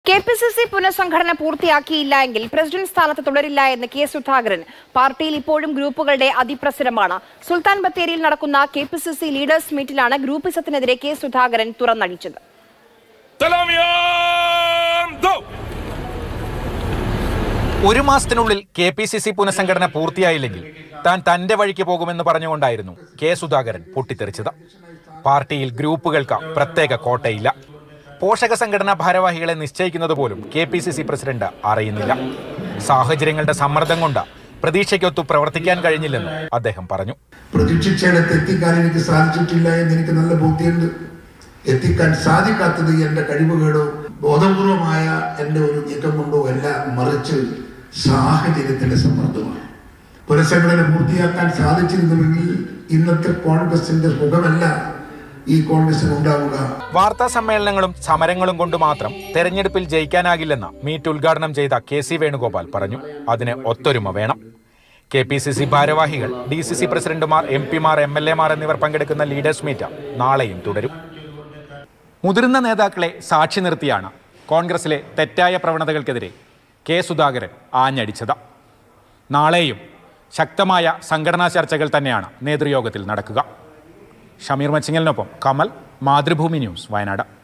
K P C C പുനഃസംഘടന പൂർത്തിയാക്കിയില്ല എങ്കിൽ president സ്ഥാനത്ത് തുടരില്ല എന്ന് കെ സുധാകരൻ പാർട്ടിയിൽ ഇപ്പോഴും ഗ്രൂപ്പുകളുടെ അതിപ്രസരമാണ് സുൽത്താൻ ബത്തേരിയിൽ നടക്കുന്ന K P C C leaders മീറ്റിലാണ് ഗ്രൂപ്പിസത്തിനെതിരെ കെ സുധാകരൻ തുറന്നടിച്ചത് സലാമിയാം ദോ ഒരു മാസത്തിനുള്ളിൽ കെ പി സി സി പുനഃസംഘടന പൂർത്തിയായില്ലെങ്കിൽ താൻ തന്റെ വഴിക്ക് പോകുമെന്ന് പറഞ്ഞുകൊണ്ടായിരുന്നു കെ സുധാകരൻ പൊട്ടിത്തെറിച്ചത് പാർട്ടിയിൽ ഗ്രൂപ്പുകൾക്ക് പ്രത്യേക കോട്ടയില്ല പോഷക സംഘടനാ ഭാരവാഹികളെ നിശ്ചയിക്കുന്നത് പോലും K P C C president അറിയുന്നില്ല സാഹചര്യങ്ങളുടെ സമ്മർദ്ദം കൊണ്ട് പ്രതീക്ഷയ്ക്കൊത്തു പ്രവർത്തിക്കാൻ കഴിഞ്ഞില്ലെന്ന് അദ്ദേഹം പറഞ്ഞു പ്രതീക്ഷിച്ചിടത്ത് എത്തിക്കാൻ എനിക്ക് സാധിച്ചിട്ടില്ല എന്ന് എനിക്ക് നല്ല ബോധ്യമുണ്ട് എത്തിക്കാൻ സാധിക്കാത്തത് എൻ്റെ കഴിവുകേടോ ബോധപൂർവമായ എൻ്റെ ഒരു നീക്കം കൊണ്ടോ അല്ല മറിച്ച് സാഹചര്യത്തിന്റെ സമ്മർദ്ദമാണ് പുനഃസംഘടന പൂർത്തിയാക്കാൻ സാധിച്ചിരുന്നുവെങ്കിൽ ഇന്നത്തെ കോൺഗ്രസിന്റെ മുഖമല്ല ഈ കോൺഗ്രസിന് ഉണ്ടാവുക വാർത്താ സമ്മേളനങ്ങളും സമരങ്ങളും കൊണ്ട് മാത്രം തെരഞ്ഞെടുപ്പിൽ ജയിക്കാനാകില്ലെന്ന് മീറ്റ് ഉദ്ഘാടനം ചെയ്ത കെ സി വേണുഗോപാൽ പറഞ്ഞു അതിന് ഒത്തൊരുമ വേണം കെ പി സി സി ഭാരവാഹികൾ ഡി സി സി പ്രസിഡന്റുമാർ എം പിമാർ എം എൽ എമാർ എന്നിവർ പങ്കെടുക്കുന്ന ലീഡേഴ്സ് മീറ്റ് നാളെയും തുടരും മുതിർന്ന നേതാക്കളെ സാക്ഷി നിർത്തിയാണ് കോൺഗ്രസിലെ തെറ്റായ പ്രവണതകൾക്കെതിരെ കെ സുധാകരൻ ആഞ്ഞടിച്ചത് നാളെയും ശക്തമായ സംഘടനാ ചർച്ചകൾ തന്നെയാണ് നേതൃയോഗത്തിൽ നടക്കുക ഷമീർ മച്ചിങ്ങലിനൊപ്പം കമൽ മാതൃഭൂമി ന്യൂസ് വയനാട്